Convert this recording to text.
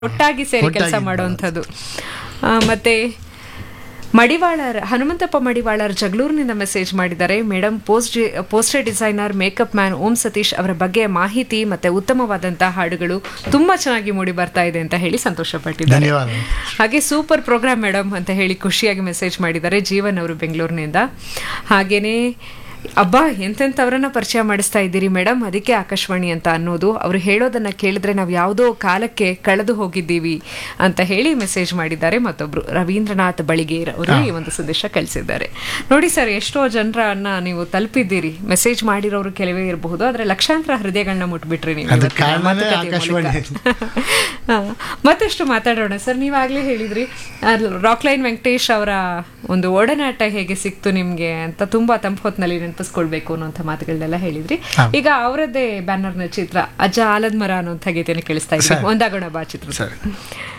ಒಟ್ಟಾಗಿ ಸೇರಿ ಕೆಲಸ ಒಟ್ಟಾಗಿ ಮಾಡುವಂಥದ್ದು ಆ, ಮತ್ತೆ ಮಡಿವಾಳರ್ ಹನುಮಂತಪ್ಪ ಮಡಿವಾಳರ್ ಜಗಳೂರಿನಿಂದ ಮೆಸೇಜ್ ಮಾಡಿದ್ದಾರೆ madam post poster designer makeup man Om Satish ಅವರ ಬಗ್ಗೆ ಮಾಹಿತಿ ಮತ್ತೆ ಉತ್ತಮವಾದಂತಹ ಹಾಡುಗಳು ತುಂಬಾ ಚೆನ್ನಾಗಿ ಮೂಡಿ ಬರ್ತಾ ಇದೆ ಅಂತ ಹೇಳಿ ಸಂತೋಷ ಪಟ್ಟಿದ್ದಾರೆ ಧನ್ಯವಾದ ಹಾಗೆ ಸೂಪರ್ ಪ್ರೋಗ್ರಾಮ್ ಮೇಡಮ್ ಅಂತ ಹೇಳಿ ಖುಷಿಯಾಗಿ ಮೆಸೇಜ್ ಮಾಡಿದ್ದಾರೆ ಜೀವನ್ ಅವರು ಬೆಂಗಳೂರಿನಿಂದ ಹಾಗೇನೆ ಅಬ್ಬಾ ಎಂತೆಂಥವ್ರನ್ನ ಪರಿಚಯ ಮಾಡಿಸ್ತಾ ಇದ್ದೀರಿ ಮೇಡಮ್ ಅದಕ್ಕೆ ಆಕಾಶವಾಣಿ ಅಂತ ಅನ್ನೋದು ಅವರು ಹೇಳೋದನ್ನ ಕೇಳಿದ್ರೆ ನಾವು ಯಾವುದೋ ಕಾಲಕ್ಕೆ ಕಳೆದು ಹೋಗಿದ್ದೀವಿ ಅಂತ ಹೇಳಿ ಮೆಸೇಜ್ ಮಾಡಿದ್ದಾರೆ ಮತ್ತೊಬ್ರು ರವೀಂದ್ರನಾಥ್ ಬಳಿಗೇರ್ ಅವರು ಈ ಒಂದು ಸಂದೇಶ ಕಳಿಸಿದ್ದಾರೆ ನೋಡಿ ಸರ್ ಎಷ್ಟೋ ಜನರನ್ನ ನೀವು ತಲುಪಿದ್ದೀರಿ ಮೆಸೇಜ್ ಮಾಡಿರೋರು ಕೆಲವೇ ಇರಬಹುದು ಆದ್ರೆ ಲಕ್ಷಾಂತರ ಹೃದಯಗಳನ್ನ ಮುಟ್ಬಿಟ್ರಿ ನೀವು ಅದಕ್ಕೆ ಇವತ್ತಿನ ಕಾರಣನೇ ಮಾತುಕತೆ ಆಕಾಶವಾಣಿ. ಮೂಲಕ. ಹಾ, ಮತ್ತಷ್ಟು ಮಾತಾಡೋಣ ಸರ್ ನೀವಾಗ್ಲೇ ಹೇಳಿದ್ರಿ ರಾಕ್ಲೈನ್ ವೆಂಕಟೇಶ್ ಅವರ ಒಂದು ಒಡನಾಟ ಹೇಗೆ ಸಿಕ್ತು ನಿಮ್ಗೆ ಅಂತ ತುಂಬಾ ತಂಪು ಹೊತ್ನಲ್ಲಿ ನೆನಪಿಸ್ಕೊಳ್ಬೇಕು ಅನ್ನೋಂಥ ಮಾತುಗಳನ್ನೆಲ್ಲ ಹೇಳಿದ್ರಿ ಈಗ ಅವರದ್ದೇ ಬ್ಯಾನರ್ನ ಚಿತ್ರ ಅಜ್ಜ ಆಲದ ಮರ ಅನ್ನೋಂಥ ಗೀತೆನ ಕೇಳಿಸ್ತಾ ಇದ್ರಿ ಸರಿ. ಒಂದಾಗೋಣ ಬಾ ಚಿತ್ರ ಸರಿ